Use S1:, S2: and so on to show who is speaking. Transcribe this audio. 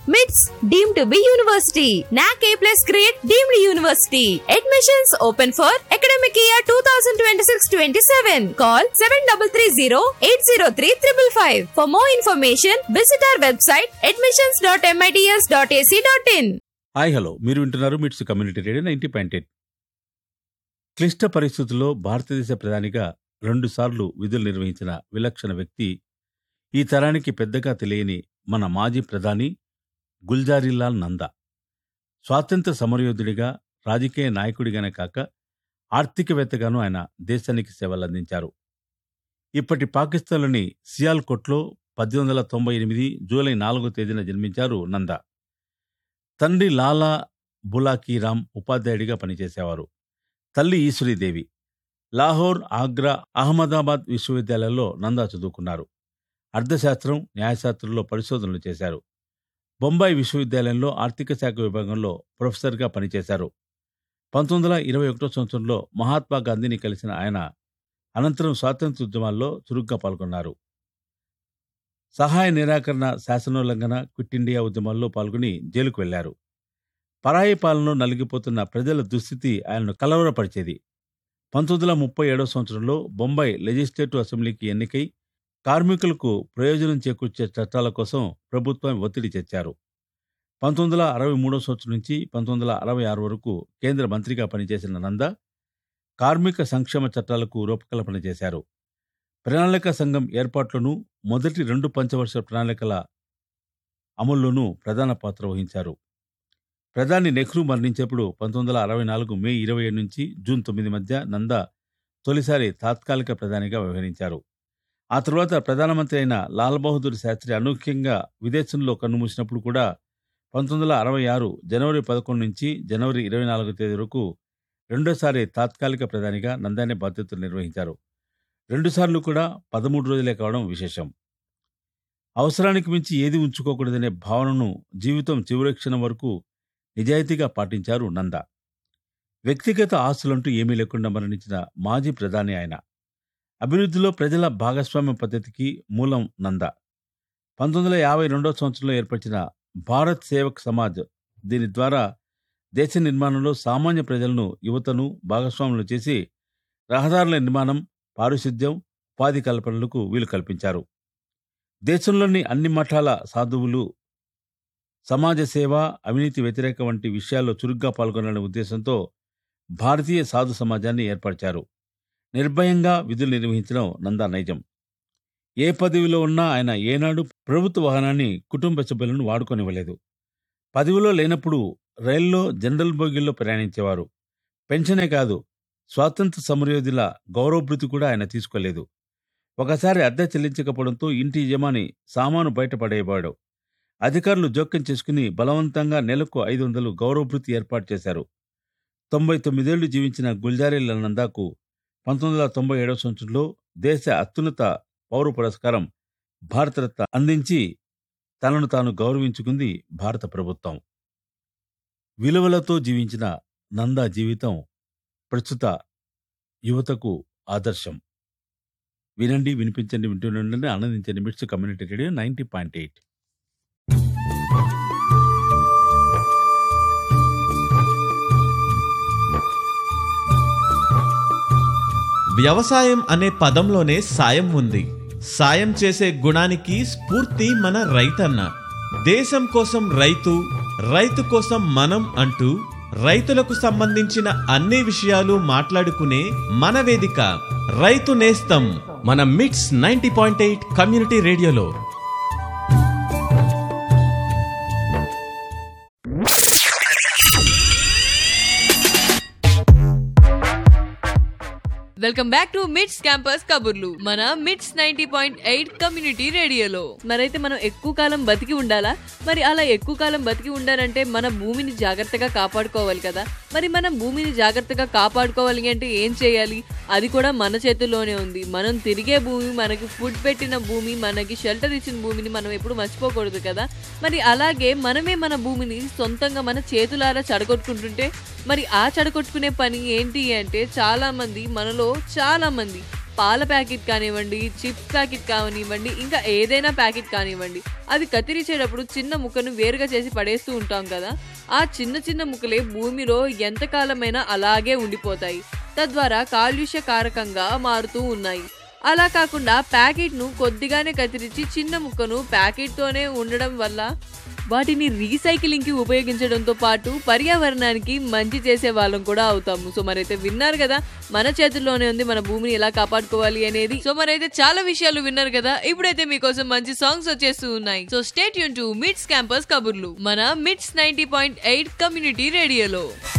S1: MITS deemed to be university. NAC A plus grade deemed university. Admissions open for academic year 2026-27. Call 7330-803-555. For more information, visit our website admissions.mits.ac.in.
S2: Hi hello మీరు వింటున్నారు MITS community radio ninety point eight క్లిష్ట పరిస్థితుల్లో భారతదేశ ప్రధానిగా రెండుసార్లు విధులు నిర్వహించిన విలక్షణ వ్యక్తి ఈ తరానికి పెద్దగా తెలియని మన మాజీ ప్రధాని గుల్జారీలాల్ నందా స్వాతంత్ర సమరయోధుడిగా రాజకీయ నాయకుడిగానే కాక ఆర్థికవేత్తగాను ఆయన దేశానికి సేవలందించారు ఇప్పటి పాకిస్తాన్లోని సియాల్కోట్లో పద్దెనిమిది వందల తొంభై ఎనిమిది జూలై నాలుగో తేదీన జన్మించారు నందా తండ్రి లాలా బులాకీరామ్ ఉపాధ్యాయుడిగా పనిచేసేవారు తల్లి ఈశ్వరీదేవి లాహోర్ ఆగ్రా అహ్మదాబాద్ విశ్వవిద్యాలయాల్లో నందా చదువుకున్నారు అర్థశాస్త్రం న్యాయశాస్త్రంలో పరిశోధనలు చేశారు బొంబాయి విశ్వవిద్యాలయంలో ఆర్థిక శాఖ విభాగంలో ప్రొఫెసర్గా పనిచేశారు పంతొమ్మిది వందల ఇరవై ఒకటో సంవత్సరంలో మహాత్మా గాంధీని కలిసిన ఆయన అనంతరం స్వాతంత్ర ఉద్యమాల్లో చురుగ్గా పాల్గొన్నారు సహాయ నిరాకరణ శాసనోల్లంఘన క్విట్ ఇండియా ఉద్యమాల్లో పాల్గొని జైలుకు వెళ్లారు పరాయి పాలనలో నలిగిపోతున్న ప్రజల దుస్థితి ఆయనను కలవరపరిచేది పంతొమ్మిది వందల ముప్పై ఏడో సంవత్సరంలో బొంబాయి లెజిస్లేటివ్ అసెంబ్లీకి ఎన్నికై కార్మికులకు ప్రయోజనం చేకూర్చే చట్టాల కోసం ప్రభుత్వం ఒత్తిడి తెచ్చారు పంతొమ్మిది వందల అరవై మూడో సంవత్సరం నుంచి పంతొమ్మిది వందల అరవై ఆరు వరకు కేంద్ర మంత్రిగా పనిచేసిన నంద కార్మిక సంక్షేమ చట్టాలకు రూపకల్పన చేశారు ప్రణాళిక సంఘం ఏర్పాట్లోనూ మొదటి రెండు పంచవర్ష ప్రణాళికల అమల్లోనూ ప్రధాన పాత్ర వహించారు ప్రధాని నెహ్రూ మరణించేప్పుడు పంతొమ్మిది వందల అరవై నాలుగు మే ఇరవై ఏడు నుంచి జూన్ తొమ్మిది మధ్య నందా తొలిసారి తాత్కాలిక ప్రధానిగా వ్యవహరించారు ఆ తర్వాత ప్రధానమంత్రి అయిన లాల్ బహదూర్ శాస్త్రి అనూహ్యంగా విదేశంలో కన్నుమూసినప్పుడు కూడా పంతొమ్మిది వందల అరవై ఆరు జనవరి పదకొండు నుంచి జనవరి ఇరవై నాలుగో తేదీ వరకు రెండోసారి తాత్కాలిక ప్రధానిగా నందానే బాధ్యతలు నిర్వహించారు రెండుసార్లు కూడా పదమూడు రోజులే కావడం విశేషం అవసరానికి మించి ఏది ఉంచుకోకూడదనే భావనను జీవితం చివరి క్షణం వరకు నిజాయితీగా పాటించారు నంద వ్యక్తిగత ఆస్తులంటూ ఏమీ లేకుండా మరణించిన మాజీ ప్రధాని ఆయన అభివృద్ధిలో ప్రజల భాగస్వామ్య పద్ధతికి మూలం నంద పంతొమ్మిది వందల యాభై రెండవ సంవత్సరంలో ఏర్పరిచిన భారత్ సేవక్ సమాజ్ దీని ద్వారా దేశ నిర్మాణంలో సామాన్య ప్రజలను యువతను భాగస్వాములు చేసి రహదారుల నిర్మాణం పారిశుద్ధ్యం ఉపాధి కల్పనలకు వీలు కల్పించారు దేశంలోని అన్ని మఠాల సాధువులు సమాజ సేవ అవినీతి వ్యతిరేక వంటి విషయాల్లో చురుగ్గా పాల్గొనాలనే ఉద్దేశంతో భారతీయ సాధు సమాజాన్ని ఏర్పరిచారు నిర్భయంగా విధులు నిర్వహించడం నందా నైజం ఏ పదవిలో ఉన్నా ఆయన ఏనాడు ప్రభుత్వ వాహనాన్ని కుటుంబ సభ్యులను వాడుకొనివ్వలేదు పదవిలో లేనప్పుడు రైల్లో జనరల్ బోగిల్లో ప్రయాణించేవారు పెన్షనే కాదు స్వాతంత్ర సమరయోధుల గౌరవభృతి కూడా ఆయన తీసుకోలేదు ఒకసారి అద్దె చెల్లించకపోవడంతో ఇంటి యజమాని సామాను బయటపడేవాడు అధికారులు జోక్యం చేసుకుని బలవంతంగా నెలకు ఐదు వందలు గౌరవభృతి ఏర్పాటు చేశారు తొంభై తొమ్మిదేళ్లు జీవించిన గుల్జారీల నందాకు పంతొమ్మిది వందల తొంభై ఏడవ సంవత్సరంలో దేశ అత్యున్నత పౌర పురస్కారం భారతరత్న అందించి తనను తాను గౌరవించుకుంది భారత ప్రభుత్వం విలువలతో జీవించిన నందా జీవితం ప్రస్తుత యువతకు ఆదర్శం వినండి వినిపించండి వింటుండండి ఆనందించండి MITS community radio ninety point eight
S3: వ్యవసాయం అనే పదంలోనే సాయం ఉంది సాయం చేసే గుణానికి స్ఫూర్తి మన రైతన్న దేశం కోసం రైతు రైతు కోసం మనం అంటూ రైతులకు సంబంధించిన అన్ని విషయాలు మాట్లాడుకునే మన వేదిక రైతు నేస్తం మన MITS ninety point eight community రేడియోలో
S1: welcome back to MITS campus కబుర్లు మన MITS ninety point eight community రేడియోలో మరైతే మనం ఎక్కువ కాలం బతికి ఉండాలా మరి అలా ఎక్కువ కాలం బతికి ఉండాలంటే మన భూమిని జాగ్రత్తగా కాపాడుకోవాలి కదా మరి మనం భూమిని జాగ్రత్తగా కాపాడుకోవాలి అంటే ఏం చేయాలి అది కూడా మన చేతుల్లోనే ఉంది మనం తిరిగే భూమి మనకి ఫుడ్ పెట్టిన భూమి మనకి షెల్టర్ ఇచ్చిన భూమిని మనం ఎప్పుడు మర్చిపోకూడదు కదా మరి అలాగే మనమే మన భూమిని సొంతంగా మన చేతులారా చెడగొట్టుకుంటుంటే మరి ఆ చెడగొట్టుకునే పని ఏంటి అంటే చాలా మంది మనలో చాలా మంది పాల ప్యాకెట్ కానివ్వండి చిప్స్ ప్యాకెట్ కానివ్వండి ఇంకా ఏదైనా ప్యాకెట్ కానివ్వండి అది కత్తిరించేటప్పుడు చిన్న ముక్కను వేరుగా చేసి పడేస్తూ ఉంటాం కదా ఆ చిన్న చిన్న ముక్కలే భూమిలో ఎంతకాలమైనా అలాగే ఉండిపోతాయి తద్వారా కాలుష్య కారకంగా మారుతూ ఉన్నాయి అలా కాకుండా ప్యాకెట్ను కొద్దిగానే కత్తిరించి చిన్న ముక్కను ప్యాకెట్తోనే ఉండడం వల్ల వాటిని రీసైక్లింగ్ కి ఉపయోగించడంతో పాటు పర్యావరణానికి మంచి చేసే వాళ్ళం కూడా అవుతాము సో మరైతే విన్నారు కదా మన చేతుల్లోనే ఉంది మన భూమిని ఎలా కాపాడుకోవాలి అనేది సో మరైతే చాలా విషయాలు విన్నారు కదా ఇప్పుడైతే మీకోసం మంచి సాంగ్స్ వచ్చేస్తూ ఉన్నాయి సో స్టేట్ యూన్ టు మిడ్స్ క్యాంపస్ కబుర్లు మన MITS ninety point eight community రేడియోలో